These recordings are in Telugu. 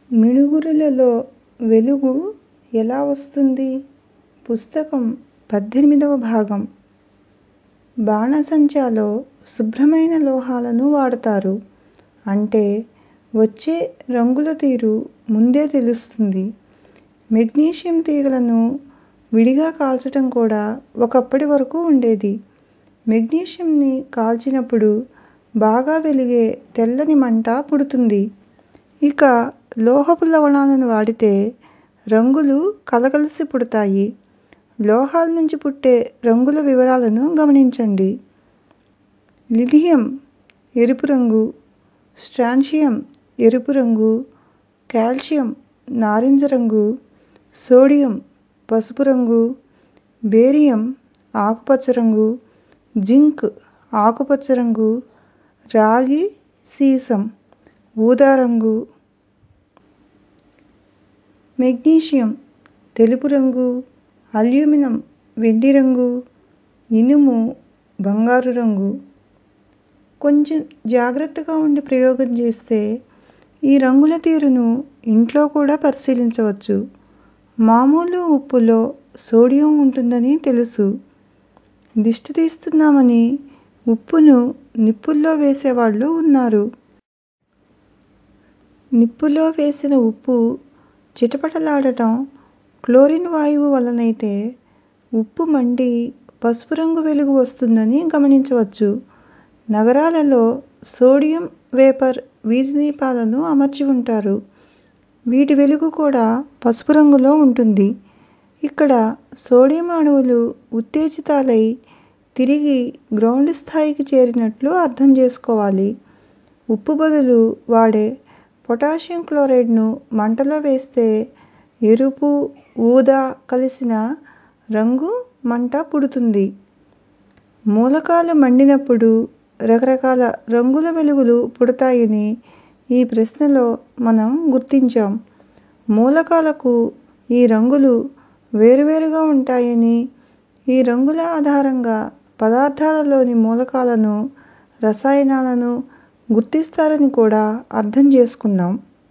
మిణుగురులలో వెలుగు ఎలా వస్తుంది? పుస్తకం పద్దెనిమిదవ భాగం బాణసంచాలో శుభ్రమైన లోహాలను వాడతారు. అంటే వచ్చే రంగుల తీరు ముందే తెలుస్తుంది. మెగ్నీషియం తీగలను విడిగా కాల్చటం కూడా ఒకప్పటి వరకు ఉండేది. మెగ్నీషియంని కాల్చినప్పుడు బాగా వెలిగే తెల్లని మంట పుడుతుంది. ఇక లోహపు లవణాలను వాడితే రంగులు కలగలిసి పుడతాయి. లోహాల నుంచి పుట్టే రంగుల వివరాలను గమనించండి. లిథియం ఎరుపు రంగు, స్ట్రాన్షియం ఎరుపు రంగు, కాల్షియం నారింజ రంగు, సోడియం పసుపు రంగు, బేరియం ఆకుపచ్చ రంగు, జింక్ ఆకుపచ్చ రంగు, రాగి సీసం ఊదా రంగు, మెగ్నీషియం తెలుపు రంగు, అల్యూమినం వెండి రంగు, ఇనుము బంగారు రంగు. కొంచెం జాగ్రత్తగా ఉండి ప్రయోగం చేస్తే ఈ రంగుల తీరును ఇంట్లో కూడా పరిశీలించవచ్చు. మామూలు ఉప్పులో సోడియం ఉంటుందని తెలుసు. దిష్టి తీస్తున్నామని ఉప్పును నిప్పుల్లో వేసేవాళ్ళు ఉన్నారు. నిప్పులో వేసిన ఉప్పు చిటపటలాడటం క్లోరిన్ వాయువు వల్లనైతే ఉప్పు మండి పసుపు రంగు వెలుగు వస్తుందని గమనించవచ్చు. నగరాలలో సోడియం వేపర్ వీధి దీపాలను అమర్చి ఉంటారు. వీటి వెలుగు కూడా పసుపు రంగులో ఉంటుంది. ఇక్కడ సోడియం అణువులు ఉత్తేజితాలై తిరిగి గ్రౌండ్ స్థాయికి చేరినట్లు అర్థం చేసుకోవాలి. ఉప్పు బదులు వాడే పొటాషియం క్లోరైడ్ ను మంటలో వేస్తే ఎరుపు, ఊదా కలిసిన రంగు మంట పుడుతుంది. మూలకాలు మండినప్పుడు రకరకాల రంగుల వెలుగులు పుడతాయని ఈ ప్రశ్నలో మనం గుర్తించాం. మూలకాలకు ఈ రంగులు వేరువేరుగా ఉంటాయని, ఈ రంగుల ఆధారంగా పదార్థాలలోని మూలకాలను, రసాయనాలను గుర్తిస్తారని కూడా అర్థం చేసుకున్నాం.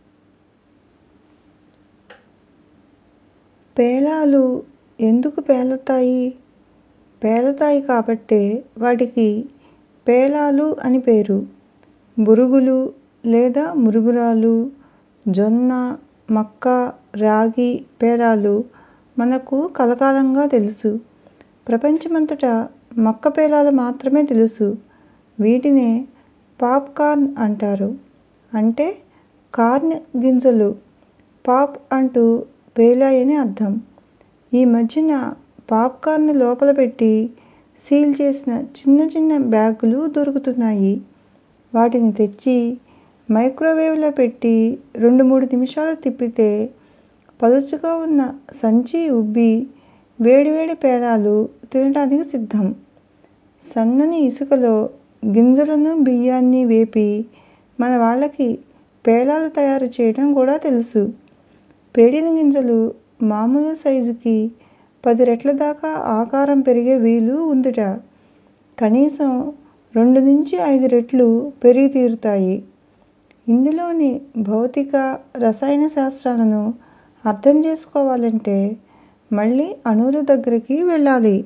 పేలాలు ఎందుకు పేలుతాయి? పేలతాయి కాబట్టే వాటికి పేలాలు అని పేరు. బురుగులు లేదా మురుగురాలు, జొన్న, మక్క, రాగి పేలాలు మనకు కలకాలంగా తెలుసు. ప్రపంచమంతటా మక్క పేలాలు మాత్రమే తెలుసు. వీటినే పాప్ కార్న్ అంటారు. అంటే కార్న్ గింజలు పాప్ అంటూ పేలాయని అర్థం. ఈ మధ్యన పాప్ కార్న్ లోపల పెట్టి సీల్ చేసిన చిన్న చిన్న బ్యాగులు దొరుకుతున్నాయి. వాటిని తెచ్చి మైక్రోవేవ్ లో పెట్టి రెండు మూడు నిమిషాలు తిప్పితే పలుచగా ఉన్న సంచి ఉబ్బి వేడివేడి పేలాలు తినటానికి సిద్ధం. సన్నని ఇసుకలో గింజలను బియ్యాన్ని వేపి మన వాళ్ళకి పేలాలు తయారు చేయటం కూడా తెలుసు. పేలిన గింజలు మామూలు సైజుకి పది రెట్ల దాకా ఆకారం పెరిగే వీలు ఉందిట. కనీసం రెండు నుంచి ఐదు రెట్లు పెరిగి తీరుతాయి. ఇందులోని భౌతిక, రసాయన శాస్త్రాలను అర్థం చేసుకోవాలంటే మళ్ళీ అణువుల దగ్గరికి వెళ్ళాలి.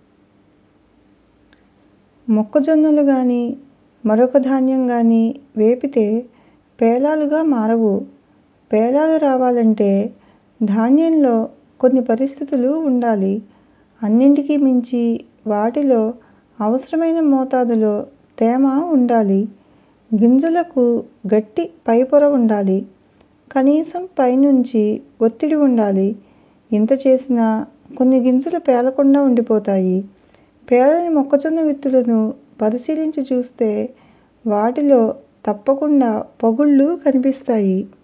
మొక్కజొన్నలు గానీ, మరొక ధాన్యం గానీ వేపితే పేలాలుగా మారవు. పేలాలు రావాలంటే ధాన్యంలో కొన్ని పరిస్థితులు ఉండాలి. అన్నింటికీ మించి వాటిలో అవసరమైన మోతాదులో తేమ ఉండాలి. గింజలకు గట్టి పైపొర ఉండాలి. కనీసం పైనుంచి ఒత్తిడి ఉండాలి. ఇంత చేసినా కొన్ని గింజలు పేలకుండా ఉండిపోతాయి. పేలని మొక్కజొన్న విత్తులను పరిశీలించి చూస్తే వాటిలో తప్పకుండా పగుళ్ళు కనిపిస్తాయి.